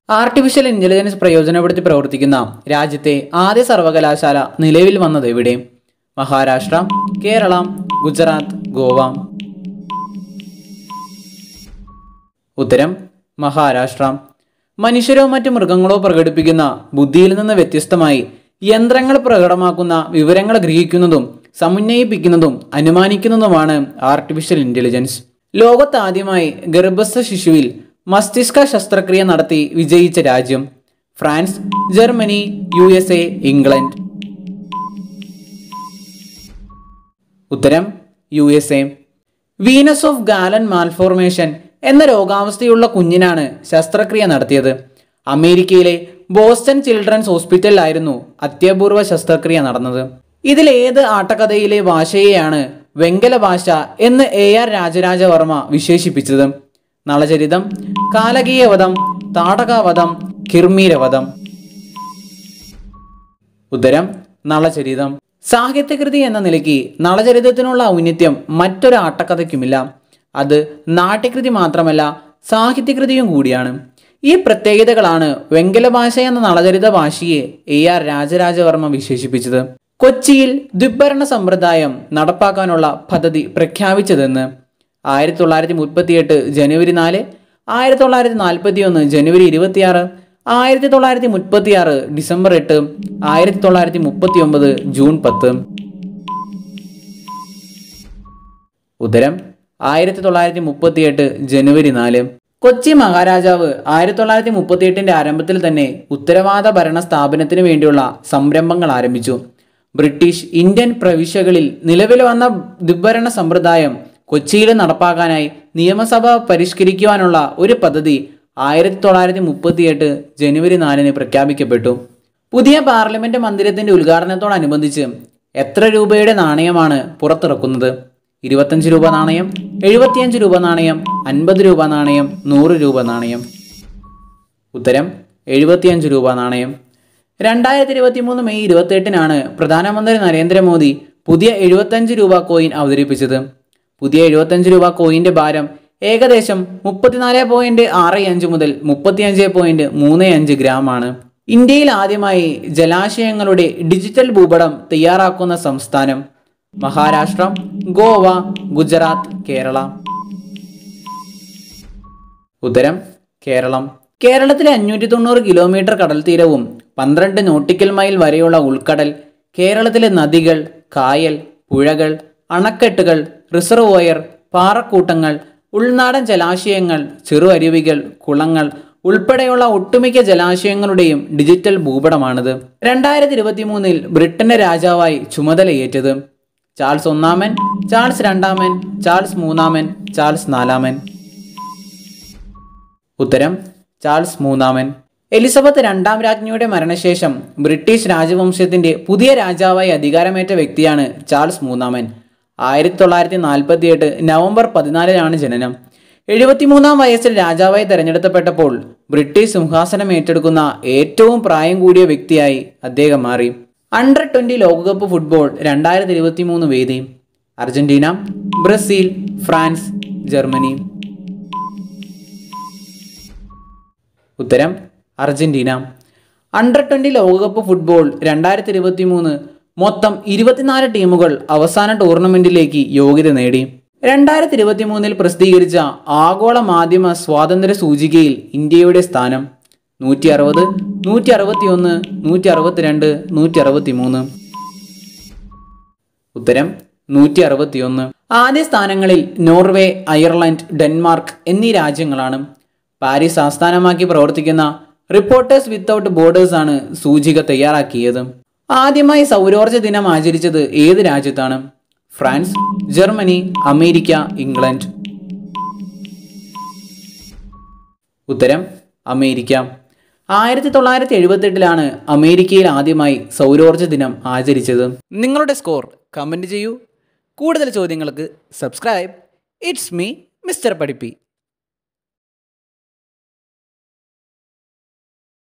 artificial intelligence പ്രയോജനപ്പെടുത്തി പ്രവർത്തിക്കുന്ന രാജ്യത്തെ ആദ്യ സർവകലാശാല നിലവിൽ വന്നത് എവിടെ മഹാരാഷ്ട്ര കേരള ഗുജറാത്ത് ഗോവ ഉത്തരം മഹാരാഷ്ട്ര മനുഷ്യരോ മറ്റു മൃഗങ്ങളോ പ്രകടിപ്പിക്കുന്ന ബുദ്ധിയിൽ നിന്ന് വ്യത്യസ്തമായി യന്ത്രങ്ങൾ പ്രകടമാക്കുന്ന വിവരങ്ങൾ ഗ്രഹിക്കുന്നതും സമന്വയിപ്പിക്കുന്നതും അനുമാനിക്കുന്നതുമാണ് ആർട്ടിഫിഷ്യൽ ഇന്റലിജൻസ് ലോകത്താദ്യമായി ഗർഭസ്ഥ ശിശുവിൽ മസ്തിഷ്ക ശസ്ത്രക്രിയ നടത്തി വിജയിച്ച രാജ്യം France Germany U S A England ഉത്തരം U S A vein of Galen malformation എന്ന രോഗാവസ്ഥയുള്ള കുഞ്ഞിനാണ് ശസ്ത്രക്രിയ നടത്തിയത് അമേരിക്കയിലെ ബോസ്റ്റൺ ചിൽഡ്രൻസ് ഹോസ്പിറ്റലിലായിരുന്നു അത്യപൂർവ ശസ്ത്രക്രിയ നടന്നത് ഇതിൽ ഏത് ആട്ടക്കഥയിലെ ഭാഷയെയാണ് വെങ്കല ഭാഷ എന്ന് എ ആർ രാജരാജവർമ്മ വിശേഷിപ്പിച്ചത് നളചരിതം കാലകീയവധം താടകാവധം കിർമീരവധം ഉത്തരം നളചരിതം സാഹിത്യകൃതി എന്ന നിലയ്ക്ക് നളചരിതത്തിനുള്ള ഔന്നിത്യം മറ്റൊരു ആട്ടക്കഥയ്ക്കുമില്ല അത് നാട്യകൃതി മാത്രമല്ല സാഹിത്യകൃതിയും കൂടിയാണ് ഈ പ്രത്യേകതകളാണ് വെങ്കല ഭാഷ എന്ന നളചരിത ഭാഷയെ എ ആർ രാജരാജവർമ്മ വിശേഷിപ്പിച്ചത് കൊച്ചിയിൽ ദ്വിഭരണ സമ്പ്രദായം നടപ്പാക്കാനുള്ള പദ്ധതി പ്രഖ്യാപിച്ചതെന്ന് ആയിരത്തി തൊള്ളായിരത്തി മുപ്പത്തിയെട്ട് ജനുവരി നാല് ആയിരത്തി തൊള്ളായിരത്തി നാൽപ്പത്തി ഒന്ന് ജനുവരി ഇരുപത്തിയാറ് ആയിരത്തി തൊള്ളായിരത്തി മുപ്പത്തിയാറ് ഡിസംബർ എട്ട് ആയിരത്തി തൊള്ളായിരത്തി മുപ്പത്തി ഒമ്പത് ജൂൺ പത്ത് ഉത്തരം ആയിരത്തി തൊള്ളായിരത്തി മുപ്പത്തിയെട്ട് ജനുവരി നാല് കൊച്ചി മഹാരാജാവ് ആയിരത്തി തൊള്ളായിരത്തി മുപ്പത്തിയെട്ടിന്റെ ആരംഭത്തിൽ തന്നെ ഉത്തരവാദ ഭരണ സ്ഥാപനത്തിന് വേണ്ടിയുള്ള സംരംഭങ്ങൾ ആരംഭിച്ചു ബ്രിട്ടീഷ് ഇന്ത്യൻ പ്രവിശ്യകളിൽ നിലവിൽ വന്ന ദ്വിഭരണ സമ്പ്രദായം കൊച്ചിയിൽ നടപ്പാക്കാനായി നിയമസഭ പരിഷ്കരിക്കുവാനുള്ള ഒരു പദ്ധതി ആയിരത്തി തൊള്ളായിരത്തി മുപ്പത്തിയെട്ട് ജനുവരി നാലിന് പ്രഖ്യാപിക്കപ്പെട്ടു പുതിയ പാർലമെന്റ് മന്ദിരത്തിന്റെ ഉദ്ഘാടനത്തോടനുബന്ധിച്ച് എത്ര രൂപയുടെ നാണയമാണ് പുറത്തിറക്കുന്നത് ഇരുപത്തഞ്ച് രൂപ നാണയം എഴുപത്തിയഞ്ച് രൂപ നാണയം അൻപത് രൂപ നാണയം നൂറ് രൂപ നാണയം ഉത്തരം എഴുപത്തിയഞ്ച് രൂപ നാണയം രണ്ടായിരത്തി ഇരുപത്തി മൂന്ന് മെയ് ഇരുപത്തെട്ടിനാണ് പ്രധാനമന്ത്രി നരേന്ദ്രമോദി പുതിയ എഴുപത്തഞ്ച് രൂപ കോയിൻ അവതരിപ്പിച്ചത് പുതിയ എഴുപത്തഞ്ച് രൂപ കോയിന്റെ ഭാരം ഏകദേശം മുപ്പത്തിനാല് പോയിന്റ് ആറ് അഞ്ച് മുതൽ മുപ്പത്തിയഞ്ച് പോയിന്റ് മൂന്ന് അഞ്ച് ഗ്രാം ആണ് ഇന്ത്യയിൽ ആദ്യമായി ജലാശയങ്ങളുടെ ഡിജിറ്റൽ ഭൂപടം തയ്യാറാക്കുന്ന സംസ്ഥാനം മഹാരാഷ്ട്ര ഗോവ ഗുജറാത്ത് കേരള ഉത്തരം കേരളം കേരളത്തിലെ അഞ്ഞൂറ്റി തൊണ്ണൂറ് കിലോമീറ്റർ കടൽ തീരവും പന്ത്രണ്ട് നോട്ടിക്കൽ മൈൽ വരെയുള്ള ഉൾക്കടൽ കേരളത്തിലെ നദികൾ കായൽ പുഴകൾ അണക്കെട്ടുകൾ റിസർവോയർ പാറക്കൂട്ടങ്ങൾ ഉൾനാടൻ ജലാശയങ്ങൾ ചെറു അരുവികൾ കുളങ്ങൾ ഉൾപ്പെടെയുള്ള ഒട്ടുമിക്ക ജലാശയങ്ങളുടെയും ഡിജിറ്റൽ ഭൂപടമാണിത് രണ്ടായിരത്തി ഇരുപത്തി മൂന്നിൽ ബ്രിട്ടന്റെ രാജാവായി ചുമതലയേറ്റത് ചാൾസ് ഒന്നാമൻ ചാൾസ് രണ്ടാമൻ ചാൾസ് മൂന്നാമൻ ചാൾസ് നാലാമൻ ഉത്തരം ചാൾസ് മൂന്നാമൻ എലിസബത്ത് രണ്ടാം രാജ്ഞിയുടെ മരണശേഷം ബ്രിട്ടീഷ് രാജവംശത്തിന്റെ പുതിയ രാജാവായി അധികാരമേറ്റ വ്യക്തിയാണ് ചാൾസ് മൂന്നാമൻ ആയിരത്തി തൊള്ളായിരത്തി നാൽപ്പത്തി എട്ട് നവംബർ പതിനാലിനാണ് ജനനം എഴുപത്തിമൂന്നാം വയസ്സിൽ രാജാവായി തെരഞ്ഞെടുക്കപ്പെട്ടപ്പോൾ ബ്രിട്ടീഷ് സിംഹാസനം ഏറ്റെടുക്കുന്ന ഏറ്റവും പ്രായം കൂടിയ വ്യക്തിയായി അദ്ദേഹം മാറി അണ്ടർ ട്വന്റി ലോകകപ്പ് ഫുട്ബോൾ രണ്ടായിരത്തി ഇരുപത്തി മൂന്ന് വേദി അർജന്റീന ബ്രസീൽ ഫ്രാൻസ് ജർമ്മനി ഉത്തരം അർജന്റീന അണ്ടർ ട്വന്റി ലോകകപ്പ് ഫുട്ബോൾ രണ്ടായിരത്തി ഇരുപത്തി മൂന്ന് മൊത്തം ഇരുപത്തിനാല് ടീമുകൾ അവസാന ടൂർണമെന്റിലേക്ക് യോഗ്യത നേടി രണ്ടായിരത്തി ഇരുപത്തി മൂന്നിൽ പ്രസിദ്ധീകരിച്ച ആഗോള മാധ്യമ സ്വാതന്ത്ര്യ സൂചികയിൽ ഇന്ത്യയുടെ സ്ഥാനം നൂറ്റി അറുപത് നൂറ്റി അറുപത്തി ഒന്ന് നൂറ്റി അറുപത്തിരണ്ട് നൂറ്റി അറുപത്തി മൂന്ന് ഉത്തരം നൂറ്റി അറുപത്തി ഒന്ന് ആദ്യ സ്ഥാനങ്ങളിൽ നോർവേ അയർലൻഡ് ഡെൻമാർക്ക് എന്നീ രാജ്യങ്ങളാണ് പാരീസ് ആസ്ഥാനമാക്കി പ്രവർത്തിക്കുന്ന റിപ്പോർട്ടേഴ്സ് വിത്തൗട്ട് ബോർഡേഴ്സ് ആണ് സൂചിക തയ്യാറാക്കിയത് ആദ്യമായി സൗരോർജ്ജ ദിനം ആചരിച്ചത് ഏത് രാജ്യത്താണ് ഫ്രാൻസ് ജർമ്മനി അമേരിക്ക ഇംഗ്ലണ്ട് ഉത്തരം അമേരിക്ക ആയിരത്തി തൊള്ളായിരത്തി എഴുപത്തെട്ടിലാണ് അമേരിക്കയിൽ ആദ്യമായി സൗരോർജ്ജ ദിനം ആചരിച്ചത് നിങ്ങളുടെ സ്കോർ കമൻറ്റ് ചെയ്യൂ കൂടുതൽ ചോദ്യങ്ങൾക്ക് സബ്സ്ക്രൈബ് ഇറ്റ്സ് മീ മിസ്റ്റർ പഠിപ്പി